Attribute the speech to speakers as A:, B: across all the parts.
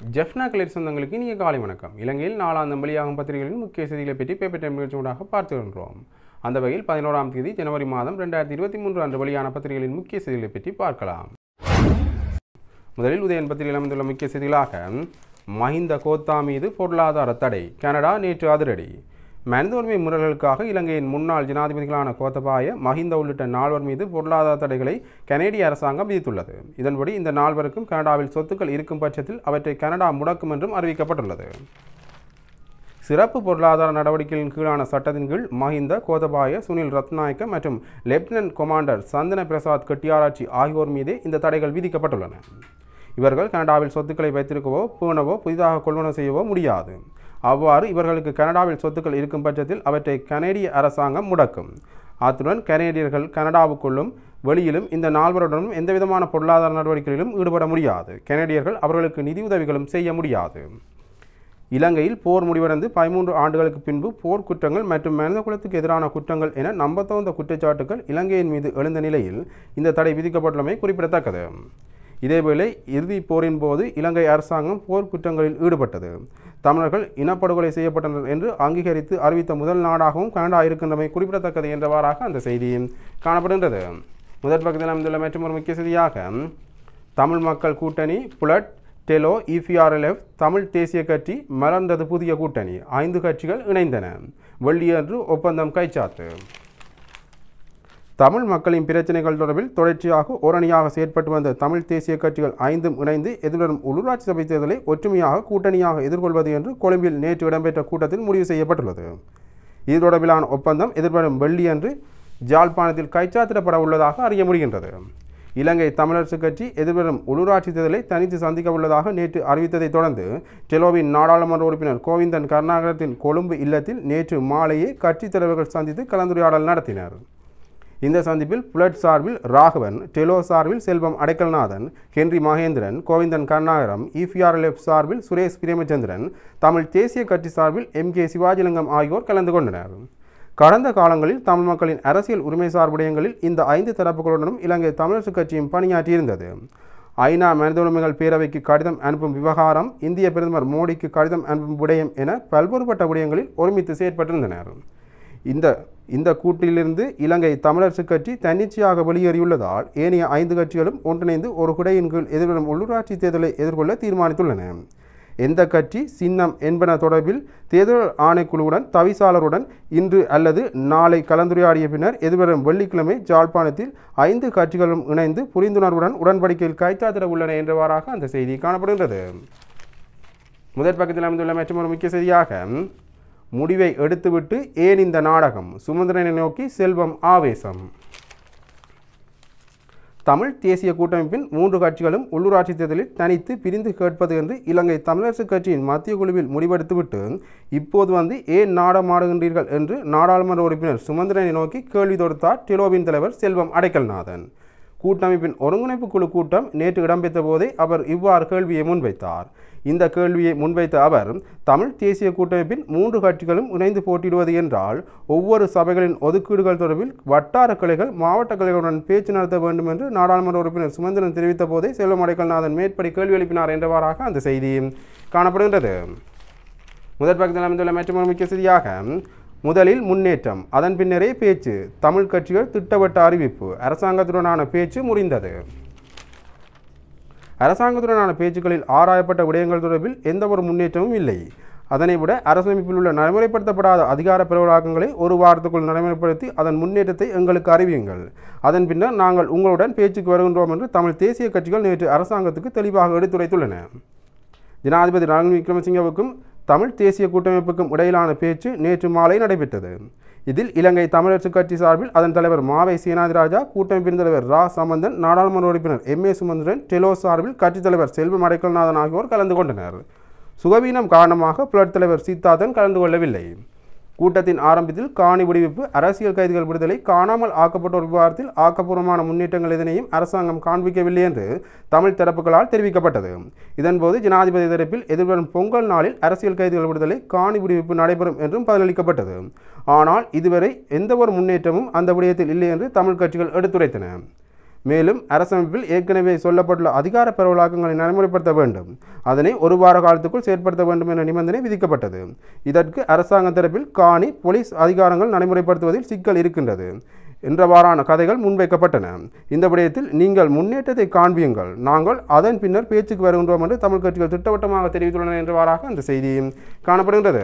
A: ஜெஃப்னா கிளர் சொந்தங்களுக்கு இனிய காலை வணக்கம் இலங்கையில் நாளாந்தம் வெளியாகும் பத்திரிகைகளின் முக்கிய செய்திகளை பற்றி பேப்பர் டைம் நிகழ்ச்சியூடாக பார்த்து வருகிறோம் அந்த வகையில் பதினோராம் தேதி ஜனவரி மாதம் ரெண்டாயிரத்தி இருபத்தி மூன்று அன்று வெளியான பத்திரிகைகளின் முக்கிய செய்திகளை பற்றி பார்க்கலாம் முதலில் உதயன் பத்திரிகையில் அமைந்துள்ள முக்கிய செய்திகளாக மஹிந்த கோத்தா மீது பொருளாதார தடை கனடா நேற்று அதிரடி மனித உரிமை முறைகளுக்காக இலங்கையின் முன்னாள் ஜனாதிபதிகளான கோத்தபாய மஹிந்த உள்ளிட்ட நால்வர் மீது பொருளாதார தடைகளை கனேடிய அரசாங்கம் விதித்துள்ளது இதன்படி இந்த நால்வருக்கும் கனடாவில் சொத்துக்கள் இருக்கும் பட்சத்தில் அவற்றை கனடா முடக்கும் என்றும் அறிவிக்கப்பட்டுள்ளது சிறப்பு பொருளாதார நடவடிக்கைகளின் கீழான சட்டத்தின் கீழ் மஹிந்த கோதபாய சுனில் ரத்நாயக்க மற்றும் லெப்டினன்ட் கொமாண்டர் சந்தன பிரசாத் கட்டியாராட்சி ஆகியோர் மீதே இந்த தடைகள் விதிக்கப்பட்டுள்ளன இவர்கள் கனடாவில் சொத்துக்களை வைத்திருக்கவோ பேணவோ புதிதாக கொள்வனவு செய்யவோ முடியாது அவ்வாறு இவர்களுக்கு கனடாவில் சொத்துக்கள் இருக்கும் பட்சத்தில் அவற்றை கனேடிய அரசாங்கம் முடக்கும் அத்துடன் கனேடியர்கள் கனடாவுக்குள்ளும் வெளியிலும் இந்த நால்வருடனும் எந்தவிதமான பொருளாதார நடவடிக்கைகளிலும் ஈடுபட முடியாது கனேடியர்கள் அவர்களுக்கு நிதியுதவிகளும் செய்ய முடியாது இலங்கையில் போர் முடிவடைந்து பதிமூன்று ஆண்டுகளுக்கு பின்பு போர் குற்றங்கள் மற்றும் மனித குலத்துக்கு எதிரான குற்றங்கள் என நம்பத்தகுந்த குற்றச்சாட்டுகள் இலங்கையின் மீது எழுந்த நிலையில் இந்த தடை விதிக்கப்பட்டுள்ளமை குறிப்பிடத்தக்கது இதேவேளை இறுதிப் போரின் போது இலங்கை அரசாங்கம் போர் குற்றங்களில் ஈடுபட்டது தமிழர்கள் இனப்படுகொலை செய்யப்பட்டனர் என்று அங்கீகரித்து அறிவித்த முதல் நாடாகவும் கனடா இருக்கின்றமை குறிப்பிடத்தக்கது என்றவாறாக அந்த செய்தி காணப்படுகின்றது முதற் பக்கத்தில் அமைந்துள்ள மற்றொரு முக்கிய செய்தியாக தமிழ் மக்கள் கூட்டணி புலட் டெலோ இபிஆர்எல்எஃப் தமிழ் தேசிய கட்சி மலர்ந்தது புதிய கூட்டணி ஐந்து கட்சிகள் இணைந்தன வெள்ளியன்று ஒப்பந்தம் கைச்சாத்து தமிழ் மக்களின் பிரச்சனைகள் தொடர்பில் தொடர்ச்சியாக ஓரணியாக செயற்பட்டு வந்த தமிழ் தேசிய கட்சிகள் ஐந்தும் இணைந்து எதிர்வரும் உள்ளூராட்சி சபை தேர்தலை ஒற்றுமையாக கூட்டணியாக எதிர்கொள்வது என்று கொழும்பில் நேற்று இடம்பெற்ற கூட்டத்தில் முடிவு செய்யப்பட்டுள்ளது இது தொடர்பிலான ஒப்பந்தம் எதிர்வரும் வெள்ளியன்று ஜாழ்ப்பாணத்தில் கைச்சாத்திடப்பட உள்ளதாக அறிய முடிகின்றது இலங்கை தமிழரசு கட்சி எதிர்வரும் உள்ளூராட்சி தேர்தலை தனித்து சந்திக்க உள்ளதாக நேற்று அறிவித்ததைத் தொடர்ந்து டெலோவின் நாடாளுமன்ற உறுப்பினர் கோவிந்தன் கருணாகரத்தின் கொழும்பு இல்லத்தில் நேற்று மாலையே கட்சித் தலைவர்கள் சந்தித்து கலந்துரையாடல் நடத்தினர் இந்த சந்திப்பில் புலட் சார்பில் ராகவன் டெலோ சார்பில் செல்வம் அடைக்கல்நாதன் ஹென்றி மகேந்திரன் கோவிந்தன் கருணாகரம் இபிஆர்எல்எஃப் சார்பில் சுரேஷ் பிரேமச்சந்திரன் தமிழ் தேசிய கட்சி சார்பில் எம் கே சிவாஜிலிங்கம் ஆகியோர் கலந்து கொண்டனர் கடந்த காலங்களில் தமிழ் மக்களின் அரசியல் உரிமை சார் விடயங்களில் இந்த ஐந்து தரப்புகளுடனும் இலங்கை தமிழரசுக் கட்சியும் பணியாற்றியிருந்தது ஐநா மனித உரிமைகள் பேரவைக்கு கடிதம் அனுப்பும் விவகாரம் இந்திய பிரதமர் மோடிக்கு கடிதம் அனுப்பும் விடயம் என பல்வேறுபட்ட விடயங்களில் ஒருமித்து செயற்பட்டிருந்தனர் இந்த இந்த கூட்டிலிருந்து இலங்கை தமிழரசுக் கட்சி தன்னிச்சையாக வெளியேறியுள்ளதால் ஏனைய ஐந்து கட்சிகளும் ஒன்றிணைந்து ஒரு குடையின் கீழ் எதிர்வரும் உள்ளூராட்சி தேர்தலை எதிர்கொள்ள தீர்மானித்துள்ளன எந்த கட்சி சின்னம் என்பன தொடர்பில் தேர்தல் ஆணைக்குழுவுடன் தவிசாளருடன் இன்று அல்லது நாளை கலந்துரையாடிய பின்னர் எதிர்வரும் வெள்ளிக்கிழமை ஜாழ்ப்பாணத்தில் ஐந்து கட்சிகளும் இணைந்து புரிந்துணர்வுடன் உடன்படிக்கையில் கைச்சாத்திட உள்ளன என்றவாறாக அந்த செய்தி காணப்படுகின்றது முதற் பக்கத்தில் அமைந்துள்ள மற்றொரு முக்கிய செய்தியாக முடிவை எடுத்துவிட்டு ஏன் இந்த நாடகம் சுமந்திரனை நோக்கி செல்வம் ஆவேசம் தமிழ் தேசிய கூட்டமைப்பின் மூன்று கட்சிகளும் உள்ளூராட்சி தேர்தலில் தனித்து பிரிந்து கேட்பது என்று இலங்கை தமிழரசுக் கட்சியின் மத்திய குழுவில் முடிவெடுத்துவிட்டு இப்போது வந்து ஏன் நாடமாடுகின்றீர்கள் என்று நாடாளுமன்ற உறுப்பினர் சுமந்திரனை நோக்கி கேள்வி தொடுத்தார் டெலோவின் தலைவர் செல்வம் அடைக்கல்நாதன் கூட்டமைப்பின் ஒருங்கிணைப்பு குழு கூட்டம் நேற்று இடம்பெற்ற போதே அவர் இவ்வாறு கேள்வியை முன்வைத்தார் இந்த கேள்வியை முன்வைத்த அவர் தமிழ் தேசிய கூட்டமைப்பின் மூன்று கட்சிகளும் இணைந்து போட்டியிடுவது என்றால் ஒவ்வொரு சபைகளின் ஒதுக்கீடுகள் தொடர்பில் வட்டார கிளைகள் மாவட்ட கிளைகளுடன் பேச்சு நடத்த வேண்டும் என்று நாடாளுமன்ற உறுப்பினர் சுமந்திரன் தெரிவித்த போதே செல்வம் அடைக்கல்நாதன் மேற்படி கேள்வி எழுப்பினார் என்றவாறாக அந்த செய்தி காணப்படுகின்றது முதற் பக்கத்தில் அமைந்துள்ள மற்றொரு முக்கிய செய்தியாக முதலில் முன்னேற்றம் அதன் பின்னரே பேச்சு தமிழ் கட்சிகள் திட்டவட்ட அறிவிப்பு அரசாங்கத்துடனான பேச்சு முடிந்தது அரசாங்கத்துடனான பேச்சுக்களில் ஆராயப்பட்ட விடயங்கள் தொடர்பில் எந்த ஒரு முன்னேற்றமும் இல்லை அதனை விட அரசமைப்பில் உள்ள நடைமுறைப்படுத்தப்படாத அதிகார பிரபலாக்கங்களை ஒரு வாரத்துக்குள் நடைமுறைப்படுத்தி அதன் முன்னேற்றத்தை எங்களுக்கு அறிவியுங்கள் அதன் பின்னர் நாங்கள் உங்களுடன் பேச்சுக்கு வருகின்றோம் என்று தமிழ் தேசிய கட்சிகள் நேற்று அரசாங்கத்துக்கு தெளிவாக எடுத்துரைத்துள்ளன ஜனாதிபதி ரணில் விக்ரமசிங்கவுக்கும் தமிழ் தேசிய கூட்டமைப்புக்கும் இடையிலான பேச்சு நேற்று மாலை நடைபெற்றது இதில் இலங்கை தமிழரசுக் கட்சி சார்பில் அதன் தலைவர் மாவை சீனாதிராஜா கூட்டமைப்பின் தலைவர் ரா சம்பந்தன் நாடாளுமன்ற உறுப்பினர் எம் ஏ சுமந்திரன் டெலோ சார்பில் கட்சித் தலைவர் செல்வம் அடைக்கல்நாதன் ஆகியோர் கலந்து கொண்டனர் சுகவீனம் காரணமாக புலட் தலைவர் சீதாதன் கலந்து கொள்ளவில்லை கூட்டத்தின் ஆரம்பத்தில் காணி விடுவிப்பு அரசியல் கைதிகள் விடுதலை காணாமல் ஆக்கப்பட்டோர் விவகாரத்தில் ஆக்கப்பூர்வமான முன்னேற்றங்கள் எதனையும் அரசாங்கம் காண்பிக்கவில்லை என்று தமிழ் தரப்புகளால் தெரிவிக்கப்பட்டது இதன்போது ஜனாதிபதி தரப்பில் எதிர்வரும் பொங்கல் நாளில் அரசியல் கைதிகள் விடுதலை காணி விடுவிப்பு நடைபெறும் என்றும் பதிலளிக்கப்பட்டது ஆனால் இதுவரை எந்தவொரு முன்னேற்றமும் அந்த விடயத்தில் இல்லை என்று தமிழ் கட்சிகள் எடுத்துரைத்தன மேலும் அரசமைப்பில் ஏற்கனவே சொல்லப்பட்டுள்ள அதிகார பரவலாக்கங்களை நடைமுறைப்படுத்த வேண்டும் அதனை ஒரு வார காலத்துக்குள் செயற்படுத்த வேண்டும் என்ற நிபந்தனை விதிக்கப்பட்டது இதற்கு அரசாங்க தரப்பில் காணி போலீஸ் அதிகாரங்கள் நடைமுறைப்படுத்துவதில் சிக்கல் இருக்கின்றது என்றவாறான கதைகள் முன்வைக்கப்பட்டன இந்த விடயத்தில் நீங்கள் முன்னேற்றத்தை காண்பியுங்கள் நாங்கள் அதன் பின்னர் பேச்சுக்கு வருகின்றோம் என்று தமிழ் கட்சிகள் திட்டவட்டமாக தெரிவித்துள்ளன என்றவாறாக அந்த செய்தி காணப்படுகின்றது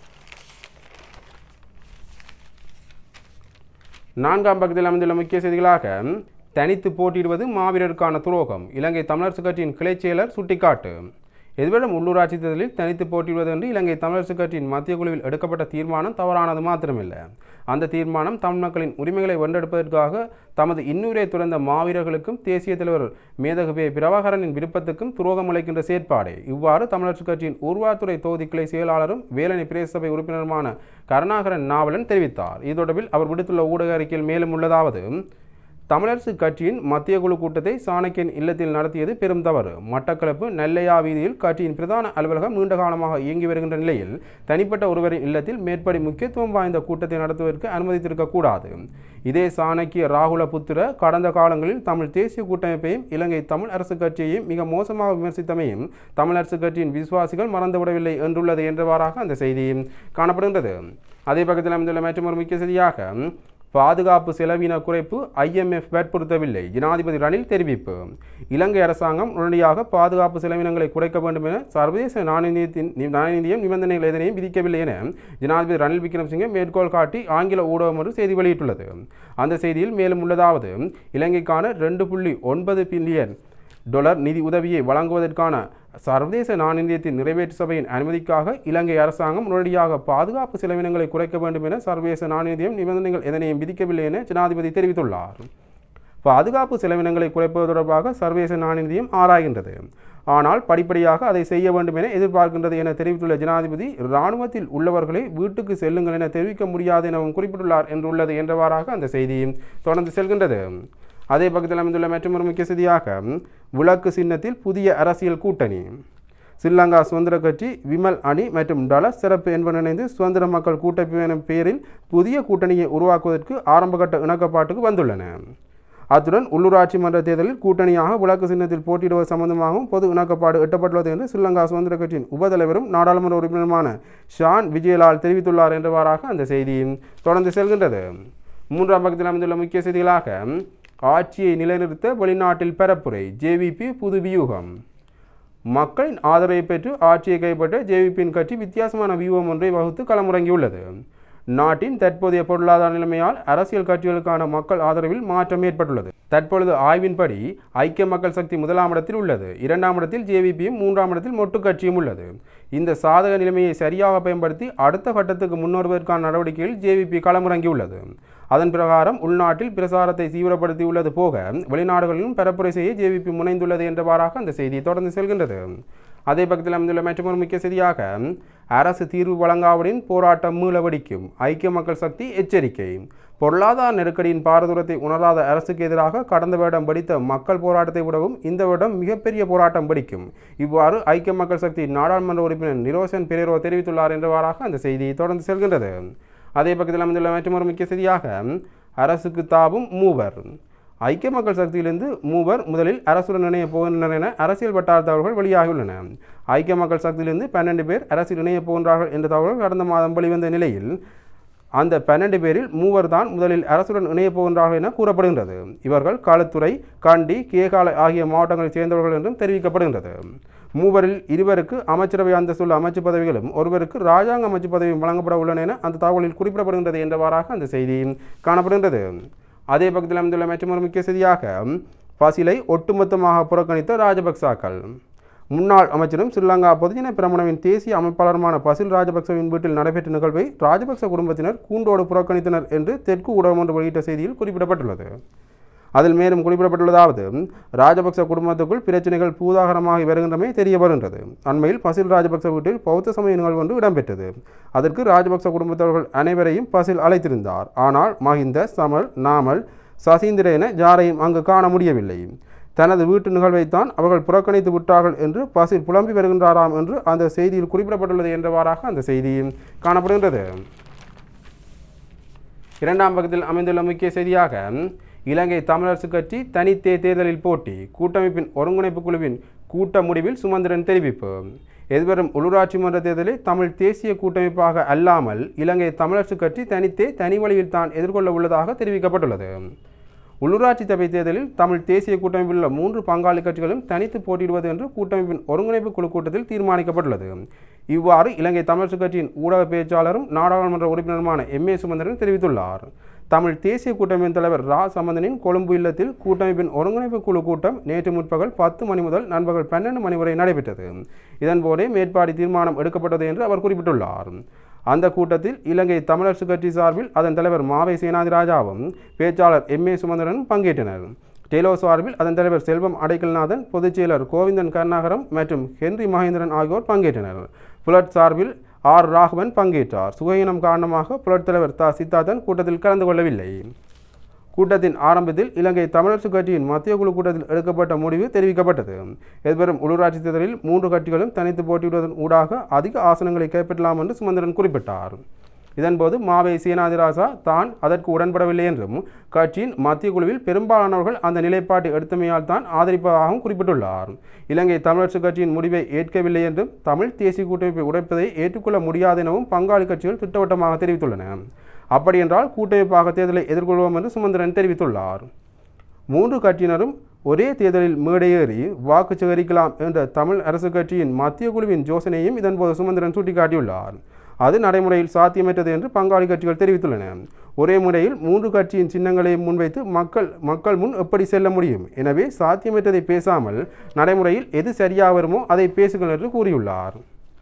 A: நான்காம் பக்கத்தில் அமைந்துள்ள முக்கிய செய்திகளாக தனித்து போட்டியிடுவது மாவீரருக்கான துரோகம் இலங்கை தமிழரசு கட்சியின் கிளைச் செயலர் சுட்டிக்காட்டு எதிர்வரும் உள்ளூராட்சி தேர்தலில் தனித்து போட்டியிடுவது என்று இலங்கை தமிழரசு கட்சியின் மத்திய குழுவில் எடுக்கப்பட்ட தீர்மானம் தவறானது மாத்திரமில்லை அந்த தீர்மானம் தமிழ் மக்களின் உரிமைகளை வென்றெடுப்பதற்காக தமது இன்னுயிரை துறந்த மாவீரர்களுக்கும் தேசிய தலைவர் மேதகவே பிரபாகரனின் விருப்பத்துக்கும் துரோகம் அளிக்கின்ற செயற்பாடே இவ்வாறு தமிழரசு கட்சியின் ஊர்வாத்துறை தொகுதி கிளை செயலாளரும் வேலணி பிரதேச சபை உறுப்பினருமான கருணாகரன் நாவலன் தெரிவித்தார் இது தொடர்பில் அவர் விடுத்துள்ள ஊடக அறிக்கையில் மேலும் உள்ளதாவது தமிழரசு கட்சியின் மத்திய குழு கூட்டத்தை சாணக்கியன் இல்லத்தில் நடத்தியது பெரும் தவறு மட்டக்களப்பு நெல்லையா வீதியில் கட்சியின் பிரதான அலுவலகம் நீண்ட காலமாக இயங்கி வருகின்ற நிலையில் தனிப்பட்ட ஒருவரின் இல்லத்தில் மேற்படி முக்கியத்துவம் வாய்ந்த கூட்டத்தை நடத்துவதற்கு அனுமதித்திருக்கக்கூடாது இதே சாணக்கிய ராகுல புத்திர கடந்த காலங்களில் தமிழ் தேசிய கூட்டமைப்பையும் இலங்கை தமிழ் அரசு கட்சியையும் மிக மோசமாக விமர்சித்தமையும் தமிழரசு கட்சியின் விசுவாசிகள் மறந்துவிடவில்லை என்றுள்ளது என்றவாறாக அந்த செய்தி காணப்படுகின்றது அதே பக்கத்தில் அமைந்துள்ள மற்றொரு முக்கிய செய்தியாக பாதுகாப்பு செலவின குறைப்பு ஐஎம்எஃப் வற்புறுத்தவில்லை ஜனாதிபதி ரணில் தெரிவிப்பு இலங்கை அரசாங்கம் உடனடியாக பாதுகாப்பு செலவினங்களை குறைக்க வேண்டும் என சர்வதேச நாணயத்தின் நாணயநிதியம் நிபந்தனைகள் எதனையும் விதிக்கவில்லை என ஜனாதிபதி ரணில் விக்ரமசிங்கே மேற்கோள் காட்டி ஆங்கில ஊடகம் ஒன்று செய்தி வெளியிட்டுள்ளது அந்த செய்தியில் மேலும் உள்ளதாவது இலங்கைக்கான ரெண்டு புள்ளி ஒன்பது பில்லியன் டொலர் நிதி உதவியை வழங்குவதற்கான சர்வதேச நாணயத்தின் நிறைவேற்று சபையின் அனுமதிக்காக இலங்கை அரசாங்கம் உடனடியாக பாதுகாப்பு செலவினங்களை குறைக்க வேண்டும் என சர்வதேச நாணயத்தியம் நிபந்தனைகள் எதனையும் விதிக்கவில்லை என ஜனாதிபதி தெரிவித்துள்ளார் பாதுகாப்பு செலவினங்களை குறைப்பது தொடர்பாக சர்வதேச நாணயநிதியம் ஆராய்கின்றது ஆனால் படிப்படியாக அதை செய்ய வேண்டும் என எதிர்பார்க்கின்றது என தெரிவித்துள்ள ஜனாதிபதி இராணுவத்தில் உள்ளவர்களை வீட்டுக்கு செல்லுங்கள் என தெரிவிக்க முடியாது எனவும் குறிப்பிட்டுள்ளார் என்றுள்ளது என்றவாறாக அந்த செய்தி தொடர்ந்து செல்கின்றது அதே பக்கத்தில் அமைந்துள்ள மற்றொரு முக்கிய செய்தியாக விளக்கு சின்னத்தில் புதிய அரசியல் கூட்டணி ஸ்ரீலங்கா சுதந்திர கட்சி விமல் அணி மற்றும் டலஸ் சிறப்பு என்பன இணைந்து சுதந்திர மக்கள் கூட்டமைப்பு எனும் பெயரில் புதிய கூட்டணியை உருவாக்குவதற்கு ஆரம்பகட்ட இணக்கப்பாட்டுக்கு வந்துள்ளன அத்துடன் உள்ளூராட்சி மன்ற தேர்தலில் கூட்டணியாக விளக்கு சின்னத்தில் போட்டியிடுவது சம்பந்தமாகவும் பொது இணக்கப்பாடு எட்டப்பட்டுள்ளது என்று ஸ்ரீலங்கா சுதந்திர கட்சியின் உபதலைவரும் நாடாளுமன்ற உறுப்பினருமான ஷான் விஜயலால் தெரிவித்துள்ளார் என்றவாறாக அந்த செய்தி தொடர்ந்து செல்கின்றது மூன்றாம் பக்கத்தில் அமைந்துள்ள முக்கிய செய்திகளாக ஆட்சியை நிலைநிறுத்த வெளிநாட்டில் பரப்புரை ஜேவிபி புது வியூகம் மக்களின் ஆதரவை பெற்று ஆட்சியை கைப்பற்ற ஜேவிபியின் கட்சி வித்தியாசமான வியூகம் ஒன்றை வகுத்து களமிறங்கியுள்ளது நாட்டின் தற்போதைய பொருளாதார நிலைமையால் அரசியல் கட்சிகளுக்கான மக்கள் ஆதரவில் மாற்றம் ஏற்பட்டுள்ளது தற்பொழுது ஆய்வின்படி ஐக்கிய மக்கள் சக்தி முதலாம் இடத்தில் உள்ளது இரண்டாம் இடத்தில் ஜேவிபியும் மூன்றாம் இடத்தில் மொட்டு கட்சியும் உள்ளது இந்த சாதக நிலைமையை சரியாக பயன்படுத்தி அடுத்த கட்டத்துக்கு முன்னோறுவதற்கான நடவடிக்கையில் ஜேவிபி களமிறங்கியுள்ளது அதன் பிரகாரம் உள்நாட்டில் பிரசாரத்தை தீவிரப்படுத்தியுள்ளது போக வெளிநாடுகளிலும் பரப்புரை செய்ய ஜேவிபி முனைந்துள்ளது என்றவாறாக அந்த செய்தி தொடர்ந்து செல்கின்றது அதே பக்கத்தில் அமைந்துள்ள மற்றொரு முக்கிய செய்தியாக அரசு தீர்வு வழங்காவிடின் போராட்டம் மீள வெடிக்கும் ஐக்கிய மக்கள் சக்தி எச்சரிக்கை பொருளாதார நெருக்கடியின் பாரதூரத்தை உணராத அரசுக்கு எதிராக கடந்த வருடம் வெடித்த மக்கள் போராட்டத்தை விடவும் இந்த வருடம் மிகப்பெரிய போராட்டம் வெடிக்கும் இவ்வாறு ஐக்கிய மக்கள் சக்தி நாடாளுமன்ற உறுப்பினர் நிரோசன் பெரேரோ தெரிவித்துள்ளார் என்றவாறாக அந்த செய்தி தொடர்ந்து செல்கின்றது அதே பக்கத்தில் அமைந்துள்ள மற்றொரு முக்கிய செய்தியாக அரசுக்கு தாவும் மூவர் ஐக்கிய மக்கள் சக்தியிலிருந்து மூவர் முதலில் அரசுடன் இணைய போகின்றனர் என அரசியல் வட்டார தகவல்கள் வெளியாகியுள்ளன ஐக்கிய மக்கள் சக்தியிலிருந்து பன்னெண்டு பேர் அரசில் இணைய போகின்றார்கள் என்ற தகவல்கள் கடந்த மாதம் வெளிவந்த நிலையில் அந்த பன்னெண்டு பேரில் மூவர் தான் முதலில் அரசுடன் இணைய போகின்றார்கள் என கூறப்படுகின்றது இவர்கள் களுத்துறை கண்டி கேகாலை ஆகிய மாவட்டங்களைச் சேர்ந்தவர்கள் என்றும் தெரிவிக்கப்படுகின்றது மூவரில் இருவருக்கு அமைச்சரவை அந்தஸ்துள்ள அமைச்சு பதவிகளும் ஒருவருக்கு ராஜாங்க அமைச்சு பதவியும் வழங்கப்பட உள்ளன என அந்த தகவலில் குறிப்பிடப்படுகின்றது என்றவாறாக அந்த செய்தி காணப்படுகின்றது அதே பக்கத்தில் அமைந்துள்ள மற்றொரு முக்கிய செய்தியாக பசிலை ஒட்டுமொத்தமாக புறக்கணித்த ராஜபக்சாக்கள் முன்னாள் அமைச்சரும் ஸ்ரீலங்கா பொதுஜன பிரமணவின் தேசிய அமைப்பாளருமான பசில் ராஜபக்சவின் வீட்டில் நடைபெற்ற நிகழ்வை ராஜபக்ச குடும்பத்தினர் கூண்டோடு புறக்கணித்தனர் என்று தெற்கு ஊடகம் ஒன்று வெளியிட்ட செய்தியில் குறிப்பிடப்பட்டுள்ளது அதில் மேலும் குறிப்பிடப்பட்டுள்ளதாவது ராஜபக்ச குடும்பத்துக்குள் பிரச்சனைகள் பூதாகரமாகி வருகின்றமை தெரிய வருகின்றது அண்மையில் பசில் ராஜபக்ச வீட்டில் பௌத்த சமய நிகழ்வு ஒன்று இடம்பெற்றது அதற்கு ராஜபக்ச குடும்பத்தவர்கள் அனைவரையும் பசில் அழைத்திருந்தார் ஆனால் மஹிந்த சமல் நாமல் சசீந்திர என யாரையும் அங்கு காண முடியவில்லை தனது வீட்டு நிகழ்வைத்தான் அவர்கள் புறக்கணித்து விட்டார்கள் என்று பசில் புலம்பி வருகின்றாராம் என்று அந்த செய்தியில் குறிப்பிடப்பட்டுள்ளது என்றவாறாக அந்த செய்தி காணப்படுகின்றது இரண்டாம் பக்கத்தில் அமைந்துள்ள முக்கிய செய்தியாக இலங்கை தமிழரசு கட்சி தனித்தே தேர்தலில் போட்டி கூட்டமைப்பின் ஒருங்கிணைப்பு குழுவின் கூட்ட முடிவில் சுமந்திரன் தெரிவிப்பு எதிர்வரும் உள்ளூராட்சி மன்ற தேர்தலை தமிழ் தேசிய கூட்டமைப்பாக அல்லாமல் இலங்கை தமிழரசு கட்சி தனித்தே தனி வழியில் தான் எதிர்கொள்ள உள்ளதாக தெரிவிக்கப்பட்டுள்ளது உள்ளூராட்சி சபை தேர்தலில் தமிழ் தேசிய கூட்டமைப்பில் உள்ள மூன்று பங்காளி கட்சிகளும் தனித்து போட்டியிடுவது என்று கூட்டமைப்பின் ஒருங்கிணைப்பு குழு கூட்டத்தில் தீர்மானிக்கப்பட்டுள்ளது இவ்வாறு இலங்கை தமிழரசு கட்சியின் ஊடக பேச்சாளரும் நாடாளுமன்ற உறுப்பினருமான எம் ஏ சுமந்திரன் தெரிவித்துள்ளார் தமிழ் தேசிய கூட்டமைப்பின் தலைவர் ரா சம்பந்தனின் கொழும்பு இல்லத்தில் கூட்டமைப்பின் ஒருங்கிணைப்பு குழு கூட்டம் நேற்று முற்பகல் பத்து மணி முதல் நண்பகல் பன்னெண்டு மணி வரை நடைபெற்றது இதன்போதே மேற்பாடி தீர்மானம் எடுக்கப்பட்டது என்று அவர் குறிப்பிட்டுள்ளார் அந்த கூட்டத்தில் இலங்கை தமிழரசு கட்சி சார்பில் அதன் தலைவர் மாவை சேனாதிராஜாவும் பேச்சாளர் எம் ஏ சுமந்திரனும் பங்கேற்றனர் டெலோ சார்பில் அதன் தலைவர் செல்வம் அடைக்கல்நாதன் பொதுச் செயலர் கோவிந்தன் கருணாகரம் மற்றும் ஹென்றி மகேந்திரன் ஆகியோர் பங்கேற்றனர் புலட் சார்பில் ஆர் ராகவன் பங்கேற்றார் சுகையினம் காரணமாக புலட் தலைவர் த சித்தார்த்தன் கூட்டத்தில் கலந்து கொள்ளவில்லை கூட்டத்தின் ஆரம்பத்தில் இலங்கை தமிழரசு கட்சியின் மத்திய குழு கூட்டத்தில் எடுக்கப்பட்ட முடிவு தெரிவிக்கப்பட்டது எதிர்வரும் உள்ளூராட்சி தேர்தலில் மூன்று கட்சிகளும் தனித்து போட்டியிடுவதன் ஊடாக அதிக ஆசனங்களை கைப்பற்றலாம் என்று சுமந்திரன் குறிப்பிட்டார் இதன்போது மாவை சீனாதிராசா தான் அதற்கு உடன்படவில்லை என்றும் கட்சியின் மத்திய குழுவில் பெரும்பாலானவர்கள் அந்த நிலைப்பாட்டை எடுத்தமையால் தான் ஆதரிப்பதாகவும் குறிப்பிட்டுள்ளார் இலங்கை தமிழரசு கட்சியின் முடிவை ஏற்கவில்லை என்றும் தமிழ் தேசிய கூட்டமைப்பை உடைப்பதை ஏற்றுக்கொள்ள முடியாது எனவும் பங்காளி கட்சிகள் திட்டவட்டமாக தெரிவித்துள்ளன அப்படியென்றால் கூட்டமைப்பாக தேர்தலை எதிர்கொள்வோம் என்று சுமந்திரன் தெரிவித்துள்ளார் மூன்று கட்சியினரும் ஒரே தேர்தலில் மேடையேறி வாக்கு சேகரிக்கலாம் என்ற தமிழ் அரசு கட்சியின் மத்திய குழுவின் யோசனையும் இதன்போது சுமந்திரன் சுட்டிக்காட்டியுள்ளார் அது நடைமுறையில் சாத்தியமற்றது என்று பங்காளி கட்சிகள் தெரிவித்துள்ளன ஒரே முறையில் மூன்று கட்சியின் சின்னங்களையும் முன்வைத்து மக்கள் மக்கள் முன் எப்படி செல்ல முடியும் எனவே சாத்தியமற்றதை பேசாமல் நடைமுறையில் எது சரியாக வருமோ அதை பேசுங்கள் என்று கூறியுள்ளார்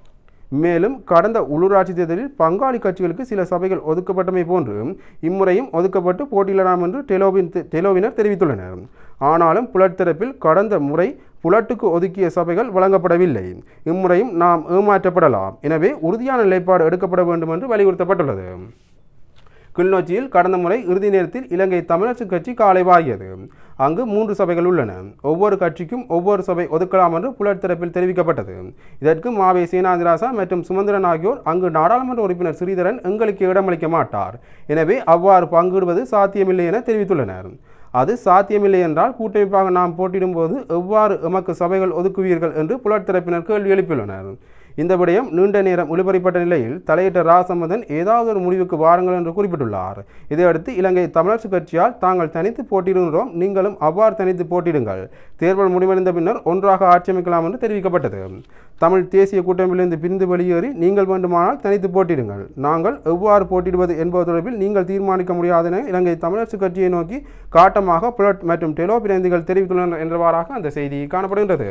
A: மேலும் கடந்த உள்ளூராட்சி தேர்தலில் பங்காளி கட்சிகளுக்கு சில சபைகள் ஒதுக்கப்பட்டமை போன்று இம்முறையும் ஒதுக்கப்பட்டு போட்டியிடலாம் என்று டெலோவின் டெலோவினர் தெரிவித்துள்ளனர் ஆனாலும் புலட் தரப்பில் கடந்த முறை புலட்டுக்கு ஒதுக்கிய சபைகள் வழங்கப்படவில்லை இம்முறையும் நாம் ஏமாற்றப்படலாம் எனவே உறுதியான நிலைப்பாடு எடுக்கப்பட வேண்டும் என்று வலியுறுத்தப்பட்டுள்ளது கிளிநொச்சியில் கடந்த முறை இறுதி நேரத்தில் இலங்கை தமிழரசு கட்சி காலை வாகியது அங்கு மூன்று சபைகள் உள்ளன ஒவ்வொரு கட்சிக்கும் ஒவ்வொரு சபை ஒதுக்கலாம் என்று புலட் தரப்பில் தெரிவிக்கப்பட்டது இதற்கு மாவே சீனாதிராசா மற்றும் சுமந்திரன் ஆகியோர் அங்கு நாடாளுமன்ற உறுப்பினர் ஸ்ரீதரன் எங்களுக்கு இடமளிக்க மாட்டார் எனவே அவ்வாறு பங்கிடுவது சாத்தியமில்லை என தெரிவித்துள்ளனர் அது சாத்தியமில்லை என்றால் கூட்டமைப்பாக நாம் போட்டியிடும்போது எவ்வாறு எமக்கு சபைகள் ஒதுக்குவீர்கள் என்று புலட் தரப்பினர் கேள்வி எழுப்பியுள்ளனர் இந்த விடயம் நீண்ட நேரம் ஒளிபரப்பட்ட நிலையில் தலையிட்ட ராசம்பந்தன் ஏதாவது ஒரு முடிவுக்கு வாருங்கள் என்று குறிப்பிட்டுள்ளார் இதையடுத்து இலங்கை தமிழரசு கட்சியால் தாங்கள் தனித்து போட்டியிடுகிறோம் நீங்களும் அவ்வாறு தனித்து போட்டியிடுங்கள் தேர்தல் முடிவடைந்த பின்னர் ஒன்றாக ஆட்சி அமைக்கலாம் என்று தெரிவிக்கப்பட்டது தமிழ் தேசிய கூட்டமைப்பிலிருந்து பிரிந்து வெளியேறி நீங்கள் வேண்டுமானால் தனித்து போட்டியிடுங்கள் நாங்கள் எவ்வாறு போட்டியிடுவது என்பது தொடர்பில் நீங்கள் தீர்மானிக்க முடியாது என இலங்கை தமிழரசு கட்சியை நோக்கி காட்டமாக புலட் மற்றும் டெலோ பிரதிநிதிகள் தெரிவித்துள்ளனர் என்றவாறாக அந்த செய்தி காணப்படுகின்றது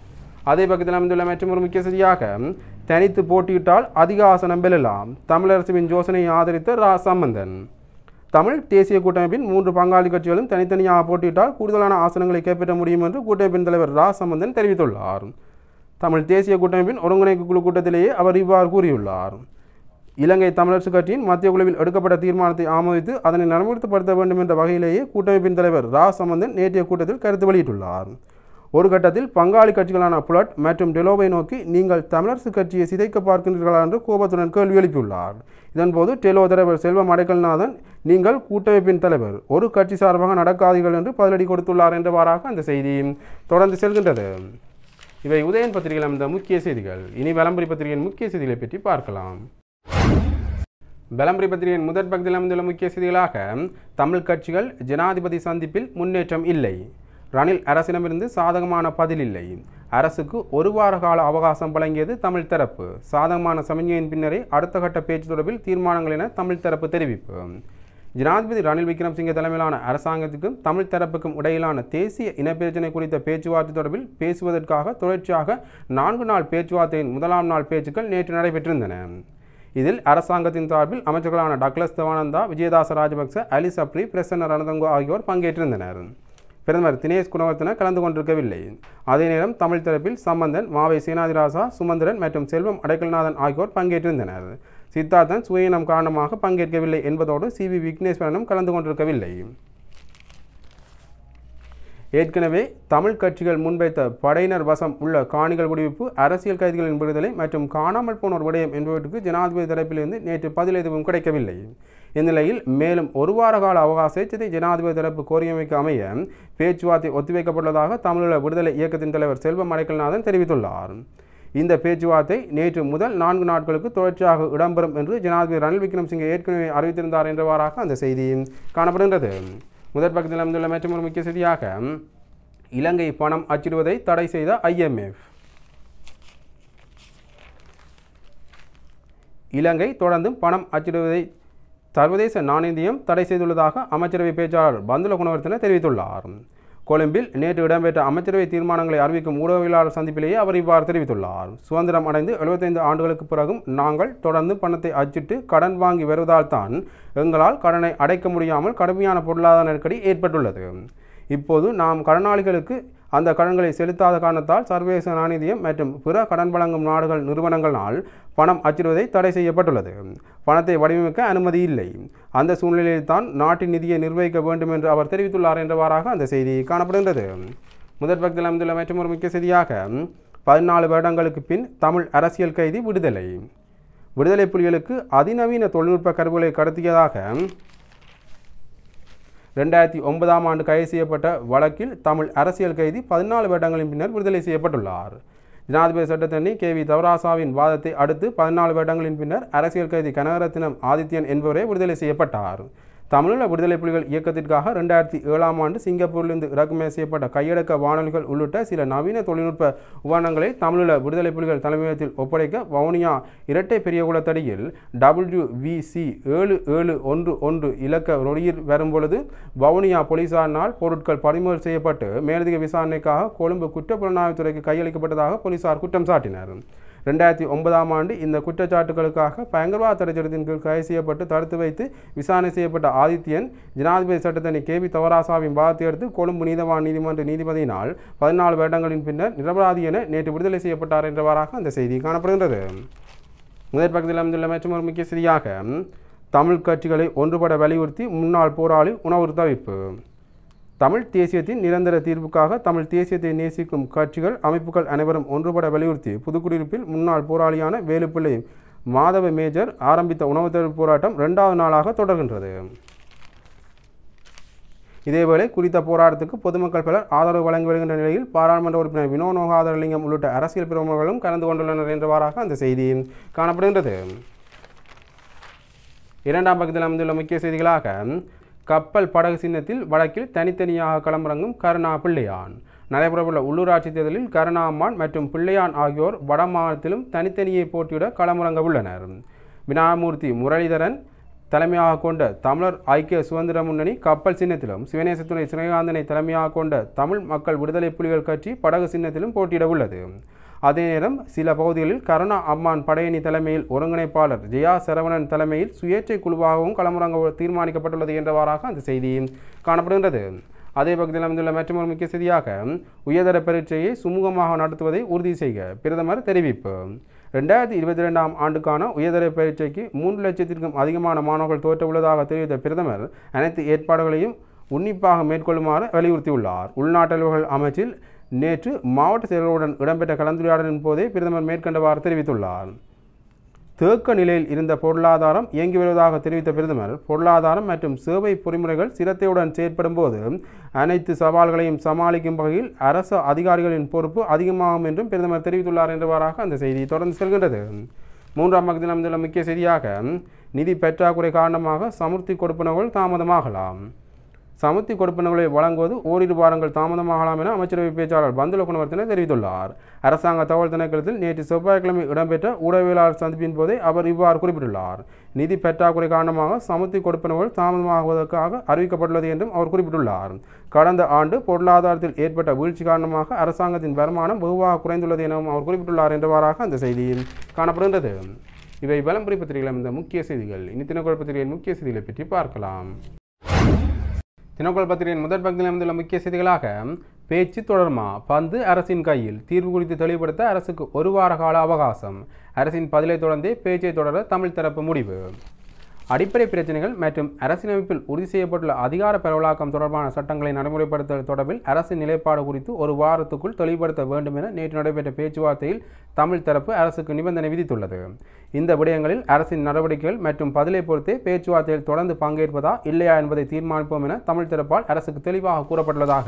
A: அதே பக்கத்தில் அமைந்துள்ள மற்றொரு முக்கிய செய்தியாக தனித்து போட்டியிட்டால் அதிக ஆசனம் வெல்லலாம் தமிழரசுவின் யோசனையை ஆதரித்த ரா சம்பந்தன் தமிழ் தேசிய கூட்டமைப்பின் மூன்று பங்காளி கட்சிகளும் தனித்தனியாக போட்டியிட்டால் கூடுதலான ஆசனங்களை கைப்பற்ற முடியும் என்று கூட்டமைப்பின் தலைவர் ரா சம்பந்தன் தெரிவித்துள்ளார் தமிழ் தேசிய கூட்டமைப்பின் ஒருங்கிணைப்பு குழு கூட்டத்திலேயே அவர் இவ்வாறு கூறியுள்ளார் இலங்கை தமிழரசு கட்சியின் மத்திய குழுவில் எடுக்கப்பட்ட தீர்மானத்தை ஆமோதித்து அதனை நடைமுறைப்படுத்த வேண்டும் என்ற வகையிலேயே கூட்டமைப்பின் தலைவர் ரா சம்பந்தன் நேற்றைய கூட்டத்தில் கருத்து வெளியிட்டுள்ளார் ஒரு கட்டத்தில் பங்காளி கட்சிகளான புலட் மற்றும் டெலோவை நோக்கி நீங்கள் தமிழரசு கட்சியை சிதைக்க பார்க்கின்றீர்களா என்று கோபத்துடன் கேள்வி எழுப்பியுள்ளார் இதன்போது டெலோ தலைவர் செல்வம் அடைக்கல்நாதன் நீங்கள் கூட்டமைப்பின் தலைவர் ஒரு கட்சி சார்பாக நடக்காதீர்கள் என்று பதிலடி கொடுத்துள்ளார் என்றவாறாக அந்த செய்தி தொடர்ந்து செல்கின்றது இவை உதயன் பத்திரிகையில் அமைந்த முக்கிய செய்திகள் இனி விளம்பரி பத்திரிகையின் முக்கிய செய்திகளை பற்றி பார்க்கலாம் விளம்பரி பத்திரிகையின் முதற் பகுதியில் அமைந்துள்ள முக்கிய செய்திகளாக தமிழ் கட்சிகள் ஜனாதிபதி சந்திப்பில் முன்னேற்றம் இல்லை ரணில் அரசிடமிருந்து சாதகமான பதில் இல்லை அரசுக்கு ஒரு வார கால அவகாசம் வழங்கியது தமிழ் தரப்பு சாதகமான சமன்கையின் பின்னரே அடுத்த கட்ட பேச்சு தொடர்பில் தீர்மானங்கள் என தமிழ் தரப்பு தெரிவிப்பு ஜனாதிபதி ரணில் விக்ரம்சிங்கே தலைமையிலான அரசாங்கத்துக்கும் தமிழ் தரப்புக்கும் இடையிலான தேசிய இனப்பிரச்சினை குறித்த பேச்சுவார்த்தை தொடர்பில் பேசுவதற்காக தொடர்ச்சியாக நான்கு நாள் பேச்சுவார்த்தையின் முதலாம் நாள் பேச்சுக்கள் நேற்று நடைபெற்றிருந்தன இதில் அரசாங்கத்தின் சார்பில் அமைச்சர்களான டக்ளஸ் தேவானந்தா விஜயதாச ராஜபக்ச அலி சப்ரி பிரசன்ன ரணதங்கோ ஆகியோர் பங்கேற்றிருந்தனர் பிரதமர் தினேஷ் குணவர்த்தன கலந்து கொண்டிருக்கவில்லை அதே நேரம் தமிழ் தரப்பில் சம்பந்தன் மாவை சீனாதிராசா சுமந்திரன் மற்றும் செல்வம் அடைக்கல்நாதன் ஆகியோர் பங்கேற்றிருந்தனர் சித்தார்த்தன் சுயநம் காரணமாக பங்கேற்கவில்லை என்பதோடு சி வி விக்னேஸ்வரனும் கலந்து கொண்டிருக்கவில்லை ஏற்கனவே தமிழ் கட்சிகள் முன்வைத்த படையினர் வசம் உள்ள காணிகள் விடுவிப்பு அரசியல் கைதிகளின் விடுதலை மற்றும் காணாமல் போனோர் விடயம் என்பவற்றுக்கு ஜனாதிபதி தரப்பிலிருந்து நேற்று பதில் எதுவும் கிடைக்கவில்லை இந்நிலையில் மேலும் ஒரு வார கால அவகாசத்தை ஜனாதிபதி தரப்பு கோரியமைக்கு அமைய பேச்சுவார்த்தை ஒத்திவைக்கப்பட்டுள்ளதாக தமிழீழ விடுதலை இயக்கத்தின் தலைவர் செல்வம் அடைக்கல்நாதன் தெரிவித்துள்ளார் இந்த பேச்சுவார்த்தை நேற்று முதல் நான்கு நாட்களுக்கு தொடர்ச்சியாக இடம்பெறும் என்று ஜனாதிபதி ரணில் விக்ரமசிங்கே ஏற்கனவே அறிவித்திருந்தார் என்றவாறாக அந்த செய்தி காணப்படுகின்றது முதற் பக்கத்தில் அமைந்துள்ள மற்றும் ஒரு முக்கிய செய்தியாக இலங்கை பணம் அச்சிடுவதை தடை செய்த ஐஎம்எஃப் இலங்கை தொடர்ந்தும் பணம் அச்சிடுவதை சர்வதேச நாணயம் தடை செய்துள்ளதாக அமைச்சரவை பேச்சாளர் பந்துல குணவர்த்தன தெரிவித்துள்ளார் கொழும்பில் நேற்று இடம்பெற்ற அமைச்சரவை தீர்மானங்களை அறிவிக்கும் ஊடகவியலாளர் சந்திப்பிலேயே அவர் இவ்வாறு தெரிவித்துள்ளார் சுதந்திரம் அடைந்து 75 ஆண்டுகளுக்கு பிறகும் நாங்கள் தொடர்ந்து பணத்தை அச்சிட்டு கடன் வாங்கி வருவதால் தான் எங்களால் கடனை அடைக்க முடியாமல் கடுமையான பொருளாதார நெருக்கடி ஏற்பட்டுள்ளது இப்போது நாம் கடனாளிகளுக்கு அந்த கடன்களை செலுத்தாத காரணத்தால் சர்வதேச நாணயம் மற்றும் பிற கடன் வழங்கும் நாடுகள் நிறுவனங்களால் பணம் அச்சிடுவதை தடை செய்யப்பட்டுள்ளது பணத்தை வடிவமைக்க அனுமதி இல்லை அந்த சூழ்நிலையில் தான் நாட்டின் நிதியை நிர்வகிக்க வேண்டும் என்று அவர் தெரிவித்துள்ளார் என்றவாறாக அந்த செய்தி காணப்படுகின்றது முதற் பக்கத்தில் அமைந்துள்ள மற்றும் ஒரு முக்கிய செய்தியாக பதினாலு வருடங்களுக்கு பின் தமிழ் அரசியல் கைதி விடுதலை விடுதலை புலிகளுக்கு அதிநவீன தொழில்நுட்ப கருவிகளை கடத்தியதாக ரெண்டாயிரத்தி ஒன்பதாம் ஆண்டு கைது செய்யப்பட்ட வழக்கில் தமிழ் அரசியல் கைதி பதினாலு வருடங்களின் பின்னர் விடுதலை செய்யப்பட்டுள்ளார் ஜனாதிபதி சட்டத்தண்ணி கே வி தவராசாவின் வாதத்தை அடுத்து பதினாலு வருடங்களின் பின்னர் அரசியல் கைதி கனகரத்தினம் ஆதித்யன் என்பவரே விடுதலை செய்யப்பட்டார் தமிழீழ விடுதலை புலிகள் இயக்கத்திற்காக ரெண்டாயிரத்தி ஏழாம் ஆண்டு சிங்கப்பூரிலிருந்து இறக்குமதி செய்யப்பட்ட கையடக்க வானொலிகள் உள்ளிட்ட சில நவீன தொழில்நுட்ப உபகரணங்களை தமிழீழ விடுதலை புலிகள் தலைமையகத்தில் ஒப்படைக்க வவுனியா இரட்டை பெரியகுளத்தடியில் டபிள்யூ விசி ஏழு ஏழு ஒன்று ஒன்று இலக்க நொடியில் வரும்பொழுது வவுனியா போலீசாரினால் பொருட்கள் பறிமுதல் செய்யப்பட்டு மேலதிக விசாரணைக்காக கொழும்பு குற்றப்புலனாய்வுத்துறைக்கு கையளிக்கப்பட்டதாக போலீசார் குற்றம் சாட்டினர் ரெண்டாயிரத்தி ஒன்பதாம் ஆண்டு இந்த குற்றச்சாட்டுகளுக்காக பயங்கரவாத தடை சட்டத்தின் கீழ் கைது செய்யப்பட்டு தடுத்து வைத்து விசாரணை செய்யப்பட்ட ஆதித்யன் ஜனாதிபதி சட்டத்தனி கே வி தவராசாவின் வாதத்தை அடுத்து கொழும்பு நீதவான் நீதிமன்ற நீதிபதியினால் பதினாலு வருடங்களின் பின்னர் நிரபராதி என நேற்று விடுதலை செய்யப்பட்டார் என்றவாறாக அந்த செய்தி காணப்படுகின்றது முதற் பக்கத்தில் அமைந்துள்ள மற்றும் ஒரு முக்கிய செய்தியாக தமிழ் கட்சிகளை ஒன்றுபட வலியுறுத்தி முன்னாள் போராளி உணவு தவிர்ப்பு தமிழ் தேசியத்தின் நிரந்தர தீர்வுக்காக தமிழ் தேசியத்தை நேசிக்கும் கட்சிகள் அமைப்புகள் அனைவரும் ஒன்றுபட வலியுறுத்தி புதுக்குடியிருப்பில் முன்னாள் போராளியான வேலுப்பிள்ளை மாதவ மேஜர் ஆரம்பித்த உணவு தவிர்ப்பு போராட்டம் இரண்டாவது நாளாக தொடர்கின்றது இதேவேளை குறித்த போராட்டத்துக்கு பொதுமக்கள் பலர் ஆதரவு வழங்கி வருகின்ற நிலையில் பாராளுமன்ற உறுப்பினர் வினோ நோகாதரலிங்கம் உள்ளிட்ட அரசியல் பிரமுகர்களும் கலந்து கொண்டுள்ளனர் என்றவாறாக அந்த செய்தி காணப்படுகின்றது இரண்டாம் பக்கத்தில் அமைந்துள்ள முக்கிய செய்திகளாக கப்பல் படகு சின்னத்தில் வடக்கில் தனித்தனியாக களமிறங்கும் கருணா பிள்ளையான் நடைபெறவுள்ள உள்ளூராட்சி தேர்தலில் கருணா அம்மான் மற்றும் பிள்ளையான் ஆகியோர் வட மாநிலத்திலும் தனித்தனியே போட்டியிட களமிறங்க உள்ளனர் வினாமூர்த்தி முரளிதரன் தலைமையாக கொண்ட தமிழர் ஐக்கிய சுதந்திர முன்னணி கப்பல் சின்னத்திலும் சிவநேசத்துறை சிவகாந்தனை தலைமையாக கொண்ட தமிழ் மக்கள் விடுதலை புலிகள் கட்சி படகு சின்னத்திலும் போட்டியிட உள்ளது அதே நேரம் சில பகுதிகளில் கருணா அம்மான் படையணி தலைமையில் ஒருங்கிணைப்பாளர் ஜெயா சரவணன் தலைமையில் சுயேட்சை குழுவாகவும் களமிறங்க தீர்மானிக்கப்பட்டுள்ளது என்றவாறாக அந்த செய்தி காணப்படுகின்றது அதே பகுதியில் அமைந்துள்ள மற்றொரு முக்கிய செய்தியாக உயர்தர பரீட்சையை சுமூகமாக நடத்துவதை உறுதி செய்க பிரதமர் தெரிவிப்பு ரெண்டாயிரத்தி இருபத்தி ரெண்டாம் ஆண்டுக்கான உயர்தர பரீட்சைக்கு மூன்று லட்சத்திற்கும் அதிகமான மாணவர்கள் தோற்ற உள்ளதாக தெரிவித்த பிரதமர் அனைத்து ஏற்பாடுகளையும் உன்னிப்பாக மேற்கொள்ளுமாறு வலியுறுத்தியுள்ளார் உள்நாட்டலுவல்கள் அமைச்சில் நேற்று மாவட்ட செயலர்களுடன் இடம்பெற்ற கலந்துரையாடலின் போதே பிரதமர் மேற்கண்டவாறு தெரிவித்துள்ளார் தேக்க நிலையில் இருந்த பொருளாதாரம் இயங்கி வருவதாக தெரிவித்த பிரதமர் பொருளாதாரம் மற்றும் சேவை பொறிமுறைகள் சிரத்தையுடன் செயற்படும் போது அனைத்து சவால்களையும் சமாளிக்கும் வகையில் அரசு அதிகாரிகளின் பொறுப்பு அதிகமாகும் என்றும் பிரதமர் தெரிவித்துள்ளார் என்றவாறாக அந்த செய்தி தொடர்ந்து செல்கின்றது மூன்றாம் பக்கத்தில் அமைந்துள்ள முக்கிய செய்தியாக நிதி பற்றாக்குறை காரணமாக சமுர்த்தி கொடுப்பனவுகள் தாமதமாகலாம் சமுத்தி கொடுப்பனவுகளை வழங்குவது ஓரிரு வாரங்கள் தாமதமாகலாம் என அமைச்சரவை பேச்சாளர் பந்துல குணவர்த்தனை தெரிவித்துள்ளார் அரசாங்க தகவல் திணைக்களத்தில் நேற்று செவ்வாய்க்கிழமை இடம்பெற்ற ஊடகவியலாளர் சந்திப்பின் போதே அவர் இவ்வாறு குறிப்பிட்டுள்ளார் நிதி பற்றாக்குறை காரணமாக சமுத்தி கொடுப்பனவுகள் தாமதமாகுவதற்காக அறிவிக்கப்பட்டுள்ளது என்றும் அவர் குறிப்பிட்டுள்ளார் கடந்த ஆண்டு பொருளாதாரத்தில் ஏற்பட்ட வீழ்ச்சி காரணமாக அரசாங்கத்தின் வருமானம் வெகுவாக குறைந்துள்ளது எனவும் அவர் குறிப்பிட்டுள்ளார் என்றவாறாக அந்த செய்தியில் காணப்படுகின்றது இவை பலம்புரி பத்திரிகையில் இந்த முக்கிய செய்திகள் இனி தினக்குள் பத்திரிகையின் முக்கிய செய்திகளை பற்றி பார்க்கலாம் தினக்குள் பத்திரிகையின் முதற் பகுதியில் அமைந்துள்ள முக்கிய செய்திகளாக பேச்சு தொடர்மா பந்து அரசின் கையில் தீர்வு குறித்து தெளிவுபடுத்த அரசுக்கு ஒரு வார கால அவகாசம் அரசின் பதிலை தொடர்ந்தே பேச்சை தொடர தமிழ் தரப்பு முடிவு அடிப்படை பிரச்சனைகள் மற்றும் அரசியலமைப்பில் உறுதி செய்யப்பட்டுள்ள அதிகார பரவலாக்கம் தொடர்பான சட்டங்களை நடைமுறைப்படுத்துதல் தொடர்பில் அரசின் நிலைப்பாடு குறித்து ஒரு வாரத்துக்குள் தெளிவுபடுத்த வேண்டும் என நேற்று நடைபெற்ற பேச்சுவார்த்தையில் தமிழ் தரப்பு அரசுக்கு நிபந்தனை விதித்துள்ளது இந்த விடயங்களில் அரசின் நடவடிக்கைகள் மற்றும் பதிலை பொறுத்தே பேச்சுவார்த்தையில் தொடர்ந்து பங்கேற்பதா இல்லையா என்பதை தீர்மானிப்போம் என தமிழ் தரப்பால் அரசுக்கு தெளிவாக கூறப்பட்டுள்ளதாக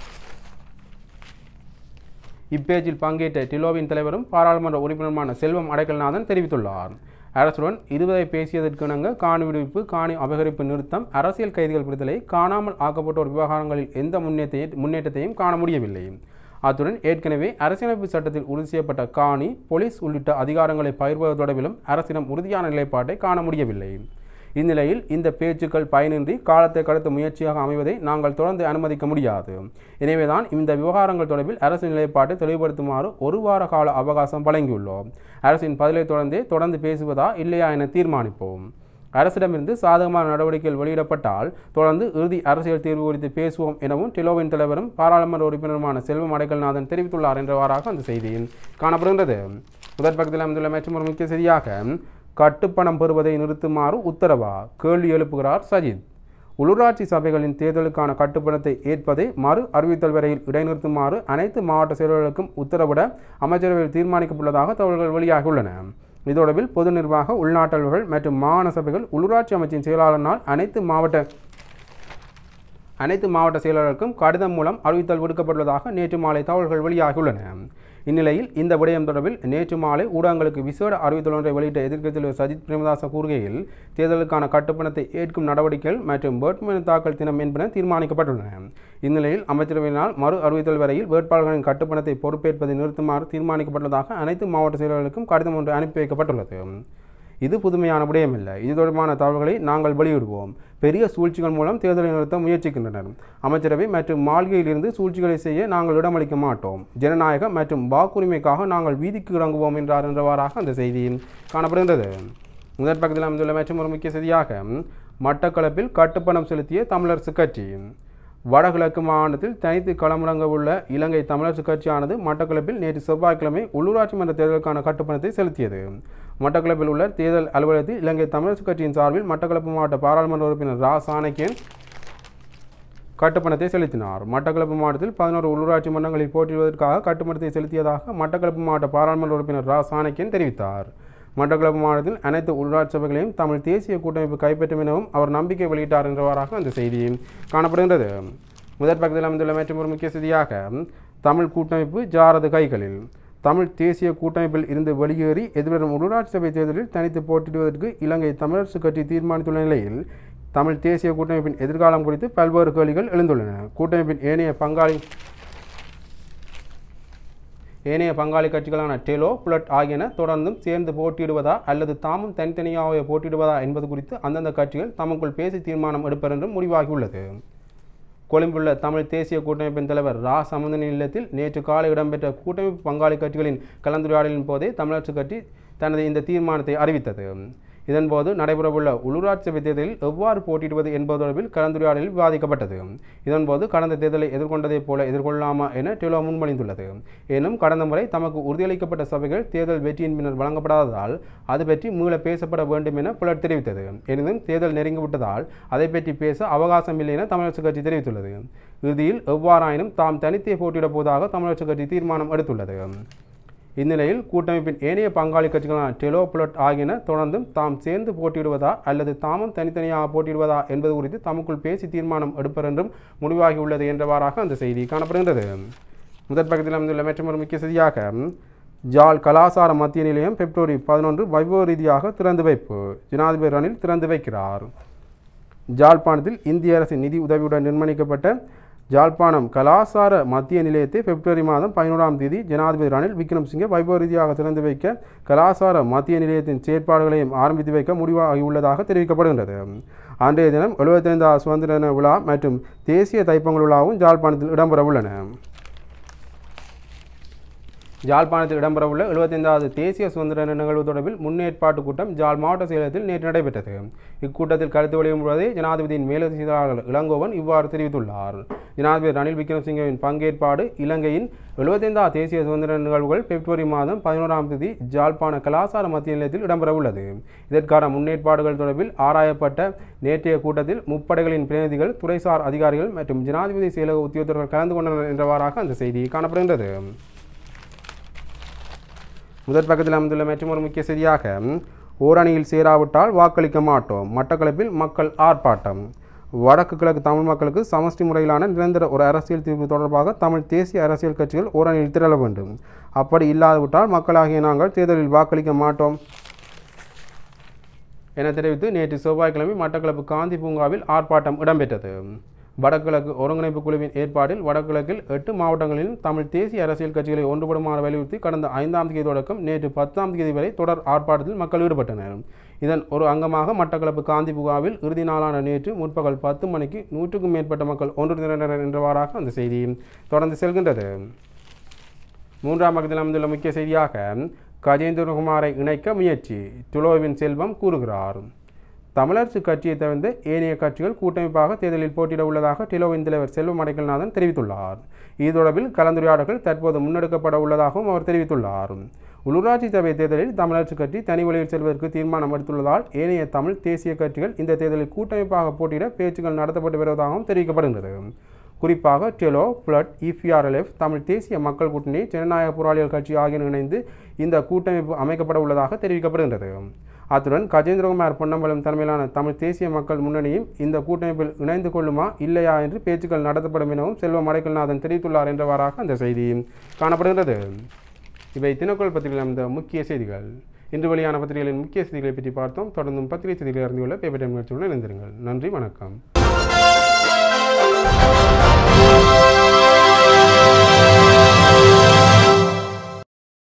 A: இப்பேச்சில் பங்கேற்ற டிலோவின் தலைவரும் பாராளுமன்ற உறுப்பினருமான செல்வம் அடைக்கல்நாதன் தெரிவித்துள்ளார் அரசுடன் இருவரை பேசியதற்கிணங்க காணி விடுவிப்பு காணி அபகரிப்பு நிறுத்தம் அரசியல் கைதிகள் விடுதலை காணாமல் ஆக்கப்பட்டோர் விவகாரங்களில் எந்த முன்னேற்ற முன்னேற்றத்தையும் காண முடியவில்லை அத்துடன் ஏற்கனவே அரசியலமைப்பு சட்டத்தில் உறுதி செய்யப்பட்ட காணி போலீஸ் உள்ளிட்ட அதிகாரங்களை பகிர்வது தொடர்பிலும் அரசிடம் உறுதியான நிலைப்பாட்டை காண முடியவில்லை இந்நிலையில் இந்த பேச்சுக்கள் பயனின்றி காலத்தை கடத்த முயற்சியாக அமைவதை நாங்கள் தொடர்ந்து அனுமதிக்க முடியாது எனவேதான் இந்த விவகாரங்கள் தொடர்பில் அரசின் நிலைப்பாட்டை தெளிவுபடுத்துமாறு ஒரு வார கால அவகாசம் வழங்கியுள்ளோம் அரசின் பதிலை தொடர்ந்தே தொடர்ந்து பேசுவதா இல்லையா என தீர்மானிப்போம் அரசிடமிருந்து சாதகமான நடவடிக்கைகள் வெளியிடப்பட்டால் தொடர்ந்து இறுதி அரசியல் தீர்வு குறித்து பேசுவோம் எனவும் டிலோவின் தலைவரும் பாராளுமன்ற உறுப்பினருமான செல்வம் அடைக்கல்நாதன் தெரிவித்துள்ளார் என்றவாறாக அந்த செய்தியில் காணப்படுகின்றது முதற் பக்கத்தில் அமைந்துள்ள மற்றும் ஒரு முக்கிய செய்தியாக கட்டுப்பணம் பெறுவதை நிறுத்துமாறு உத்தரவா கேள்வி எழுப்புகிறார் சஜித் உள்ளூராட்சி சபைகளின் தேர்தலுக்கான கட்டுப்பணத்தை ஏற்பதை மறு அறிவித்தல் வரையில் இடைநிறுத்துமாறு அனைத்து மாவட்ட செயலர்களுக்கும் உத்தரவிட அமைச்சரவையில் தீர்மானிக்கப்பட்டுள்ளதாக தகவல்கள் வெளியாகியுள்ளன இது தொடர்பில் பொது நிர்வாக உள்நாட்டல்கள் மற்றும் மாகாண சபைகள் உள்ளூராட்சி அமைச்சின் செயலாளரினால் அனைத்து மாவட்ட அனைத்து மாவட்ட செயலாளருக்கும் கடிதம் மூலம் அறிவித்தல் விடுக்கப்பட்டுள்ளதாக நேற்று மாலை தகவல்கள் வெளியாகியுள்ளன இந்நிலையில் இந்த விடயம் தொடர்பில் நேற்று மாலை ஊடகங்களுக்கு விசேட அறிவித்தல் ஒன்றை வெளியிட்ட எதிர்க்கட்சித் தலைவர் சஜித் பிரேமதாச கூறுகையில் தேர்தலுக்கான கட்டுப்பணத்தை ஏற்கும் நடவடிக்கைகள் மற்றும் வேட்புமனு தாக்கல் தினம் என்பன தீர்மானிக்கப்பட்டுள்ளன இந்நிலையில் அமைச்சரவையினால் மறு அறிவித்தல் வரையில் வேட்பாளர்களின் கட்டுப்பணத்தை பொறுப்பேற்பதை நிறுத்துமாறு தீர்மானிக்கப்பட்டுள்ளதாக அனைத்து மாவட்ட செயலாளர்களுக்கும் கடிதம் ஒன்று அனுப்பி வைக்கப்பட்டுள்ளது இது புதுமையான விடயமில்லை இது தொடர்பான தகவல்களை நாங்கள் வெளியிடுவோம் பெரிய சூழ்ச்சிகள் மூலம் தேர்தலை நிறுத்த முயற்சிக்கின்றனர் அமைச்சரவை மற்றும் மாளிகையிலிருந்து சூழ்ச்சிகளை செய்ய நாங்கள் இடமளிக்க மாட்டோம் ஜனநாயக மற்றும் வாக்குரிமைக்காக நாங்கள் வீதிக்கு இறங்குவோம் என்றார் என்றவாறாக அந்த செய்தியில் காணப்படுகின்றது முதற் பக்கத்தில் அமைந்துள்ள மற்றும் ஒரு முக்கிய செய்தியாக மட்டக்களப்பில் கட்டுப்பணம் செலுத்திய தமிழரசு கட்சி வடகிழக்கு மாகாணத்தில் தனித்து களமிறங்க உள்ள இலங்கை தமிழரசு கட்சியானது மட்டக்களப்பில் நேற்று செவ்வாய்க்கிழமை உள்ளூராட்சி மன்ற தேர்தலுக்கான கட்டுப்பணத்தை செலுத்தியது மட்டக்களப்பில் உள்ள தேர்தல் அலுவலகத்தில் இலங்கை தமிழரசு கட்சியின் சார்பில் மட்டக்களப்பு மாவட்ட பாராளுமன்ற உறுப்பினர் ரா சாணக்கியன் கட்டுப்பணத்தை செலுத்தினார் மட்டக்களப்பு மாவட்டத்தில் பதினோரு உள்ளூராட்சி மன்றங்களில் போட்டியிடுவதற்காக கட்டுப்பணத்தை செலுத்தியதாக மட்டக்களப்பு மாவட்ட பாராளுமன்ற உறுப்பினர் ரா சாணக்கியன் தெரிவித்தார் மட்டக்களப்பு மாவட்டத்தில் அனைத்து உள்ளாட்சி சபைகளையும் தமிழ் தேசிய கூட்டமைப்பு கைப்பற்றும் எனவும் அவர் நம்பிக்கை வெளியிட்டார் என்றவாறாக அந்த செய்தி காணப்படுகின்றது முதற் பக்கத்தில் அமைந்துள்ள மற்றும் ஒரு முக்கிய செய்தியாக தமிழ் கூட்டமைப்பு ஜாரது கைகளில் தமிழ் தேசிய கூட்டமைப்பில் இருந்து வெளியேறி எதிர்வரும் உள்ளூராட்சி சபை தேர்தலில் தனித்து போட்டியிடுவதற்கு இலங்கை தமிழரசு கட்சி தீர்மானித்துள்ள நிலையில் தமிழ் தேசிய கூட்டமைப்பின் எதிர்காலம் குறித்து பல்வேறு கேள்விகள் எழுந்துள்ளன கூட்டமைப்பின் ஏனைய பங்காளி ஏனைய பங்காளி கட்சிகளான டெலோ புலட் ஆகியன தொடர்ந்தும் சேர்ந்து போட்டியிடுவதா அல்லது தாமும் தனித்தனியாக போட்டியிடுவதா என்பது குறித்து அந்தந்த கட்சிகள் தமக்குள் பேசி தீர்மானம் எடுப்பர் என்றும் முடிவாகியுள்ளது கொழும்புள்ள தமிழ் தேசிய கூட்டமைப்பின் தலைவர் ரா சம்பந்தன் இல்லத்தில் நேற்று காலை இடம்பெற்ற கூட்டமைப்பு பங்காளி கட்சிகளின் கலந்துரையாடலின் போதே தமிழரசு கட்சி தனது இந்த தீர்மானத்தை அறிவித்தது இதன்போது நடைபெறவுள்ள உள்ளூராட்சி சபை தேர்தலில் எவ்வாறு போட்டியிடுவது என்பது தொடர்பில் கலந்துரையாடலில் விவாதிக்கப்பட்டது இதன்போது கடந்த தேர்தலை எதிர்கொண்டதைப் போல எதிர்கொள்ளாமா என டெலோ முன்மொழிந்துள்ளது எனும் கடந்த முறை தமக்கு உறுதியளிக்கப்பட்ட சபைகள் தேர்தல் வெற்றியின் பின்னர் வழங்கப்படாததால் அது பற்றி மீள பேசப்பட வேண்டும் என புலர் தெரிவித்தது எனினும் தேர்தல் நெருங்கிவிட்டதால் அதை பற்றி பேச அவகாசம் இல்லை என தமிழரசு கட்சி தெரிவித்துள்ளது இறுதியில் எவ்வாறாயினும் தாம் தனித்தே போட்டியிடப் போவதாக தமிழரசு கட்சி தீர்மானம் எடுத்துள்ளது இந்நிலையில் கூட்டமைப்பின் ஏனைய பங்காளி கட்சிகளான டெலோ புலட் ஆகியன தொடர்ந்தும் தாம் சேர்ந்து போட்டியிடுவதா அல்லது தாமும் தனித்தனியாக போட்டியிடுவதா என்பது குறித்து தமக்குள் பேசி தீர்மானம் எடுப்பர் என்றும் முடிவாகியுள்ளது என்றவாறாக அந்த செய்தி காணப்படுகின்றது முதற் பக்கத்தில் அமைந்துள்ள மற்றொரு முக்கிய செய்தியாக ஜாழ் கலாசார மத்திய நிலையம் பிப்ரவரி பதினொன்று வைபவ ரீதியாக திறந்து வைப்பு ஜனாதிபதி ரணில் திறந்து வைக்கிறார் ஜாழ்ப்பாணத்தில் இந்திய அரசின் நிதி உதவியுடன் நிர்மாணிக்கப்பட்ட ஜாழ்ப்பாணம் கலாசார மத்திய நிலையத்தை பிப்ரவரி மாதம் பதினோராம் தேதி ஜனாதிபதி ரணில் விக்ரம்சிங்கே வைபவ ரீதியாக திறந்து வைக்க கலாசார மத்திய நிலையத்தின் செயற்பாடுகளையும் ஆரம்பித்து வைக்க முடிவாகியுள்ளதாக தெரிவிக்கப்படுகின்றது அன்றைய தினம் எழுபத்தைந்தாவது சுதந்திர தின விழா மற்றும் தேசிய தைப்பொங்கல் விழாவும் ஜாழ்ப்பாணத்தில் இடம்பெற உள்ளன ஜாழ்ப்பாணத்தில் இடம்பெறவுள்ள எழுபத்தைந்தாவது தேசிய சுதந்திர தின நிகழ்வு தொடர்பில் முன்னேற்பாட்டு கூட்டம் ஜாழ் மாவட்ட செயலகத்தில் நேற்று நடைபெற்றது இக்கூட்டத்தில் கருத்து வெளியிடும் போதே ஜனாதிபதியின் மேலதிக செயலாளர் இளங்கோவன் இவ்வாறு தெரிவித்துள்ளார் ஜனாதிபதி ரணில் விக்ரமசிங்கவின் பங்கேற்பாடு இலங்கையின் எழுபத்தைந்தாவது தேசிய சுதந்திர நிகழ்வுகள் பிப்ரவரி மாதம் பதினோராம் தேதி ஜாழ்ப்பாண கலாசார மத்திய நிலையத்தில் இடம்பெறவுள்ளது இதற்கான முன்னேற்பாடுகள் தொடர்பில் ஆராயப்பட்ட நேற்றைய கூட்டத்தில் முப்படைகளின் பிரதிநிதிகள் துறைசார் அதிகாரிகள் மற்றும் ஜனாதிபதி செயலக உத்தியோகத்தர்கள் கலந்து கொண்டனர் என்றவாறாக அந்த செய்தி காணப்படுகின்றது முதற் பக்கத்தில் அமைந்துள்ள மற்றொரு முக்கிய செய்தியாக ஓரணியில் சேராவிட்டால் வாக்களிக்க மாட்டோம் மட்டக்களப்பில் மக்கள் ஆர்ப்பாட்டம் வடக்கு கிழக்கு தமிழ் மக்களுக்கு சமஷ்டி முறையிலான நிரந்தர ஒரு அரசியல் தீர்வு தொடர்பாக தமிழ் தேசிய அரசியல் கட்சிகள் ஓரணியில் திரள வேண்டும் அப்படி இல்லாதுவிட்டால் மக்களாகிய நாங்கள் தேர்தலில் வாக்களிக்க மாட்டோம் என தெரிவித்து நேற்று செவ்வாய்க்கிழமை மட்டக்களப்பு காந்தி பூங்காவில் ஆர்ப்பாட்டம் இடம்பெற்றது வடகிழக்கு ஒருங்கிணைப்பு குழுவின் ஏற்பாட்டில் வடகிழக்கில் எட்டு மாவட்டங்களிலும் தமிழ் தேசிய அரசியல் கட்சிகளை ஒன்றுபடுமாறு வலியுறுத்தி கடந்த ஐந்தாம் தேதி தொடக்கம் நேற்று பத்தாம் தேதி வரை தொடர் ஆர்ப்பாட்டத்தில் மக்கள் ஈடுபட்டனர் இதன் ஒரு அங்கமாக மட்டக்களப்பு காந்தி பூங்காவில் இறுதி நாளான நேற்று முற்பகல் பத்து மணிக்கு நூற்றுக்கும் மேற்பட்ட மக்கள் ஒன்று திரண்டனர் என்றவாறாக அந்த செய்தி தொடர்ந்து செல்கின்றது மூன்றாம் பக்கத்தில் அமைந்துள்ள முக்கிய செய்தியாக கஜேந்திரகுமாரை இணைக்க முயற்சி துலோவின் செல்வம் கூறுகிறார் தமிழரசு கட்சியை தவிர்த்து ஏனைய கட்சிகள் கூட்டமைப்பாக தேர்தலில் போட்டியிட உள்ளதாக டிலோவின் தலைவர் செல்வம் அடைக்கல்நாதன் தெரிவித்துள்ளார் இது தொடர்பில் கலந்துரையாடல்கள் தற்போது முன்னெடுக்கப்பட உள்ளதாகவும் அவர் தெரிவித்துள்ளார் உள்ளூராட்சி சபை தேர்தலில் தமிழரசு கட்சி தனி வழியில் செல்வதற்கு தீர்மானம் எடுத்துள்ளதால் ஏனைய தமிழ் தேசிய கட்சிகள் இந்த தேர்தலில் கூட்டமைப்பாக போட்டியிட பேச்சுக்கள் நடத்தப்பட்டு வருவதாகவும் தெரிவிக்கப்படுகிறது குறிப்பாக டெலோ பிளட் இபிஆர்எல்எஃப் தமிழ் தேசிய மக்கள் கூட்டணி ஜனநாயக போராளிகள் கட்சி ஆகியன இணைந்து இந்த கூட்டமைப்பு அமைக்கப்பட உள்ளதாக தெரிவிக்கப்படுகின்றது அத்துடன் கஜேந்திரகுமார் பொன்னம்பலம் தலைமையிலான தமிழ் தேசிய மக்கள் முன்னணியும் இந்த கூட்டமைப்பில் இணைந்து கொள்ளுமா இல்லையா என்று பேச்சுக்கள் நடத்தப்படும் எனவும் செல்வம் அடைக்கல்நாதன் தெரிவித்துள்ளார் என்றவாறாக அந்த செய்தி காணப்படுகிறது இவை தினக்குள் பத்திரிகையில் அமைந்த முக்கிய செய்திகள் இன்று வெளியான பத்திரிகைகளின் முக்கிய செய்திகளை பற்றி பார்த்தோம் தொடர்ந்தும் பத்திரிகை செய்திகளை அறிந்து கொள்ள பேப்பர் டைம் நிகழ்ச்சியுடன் இணைந்திருங்கள் நன்றி வணக்கம்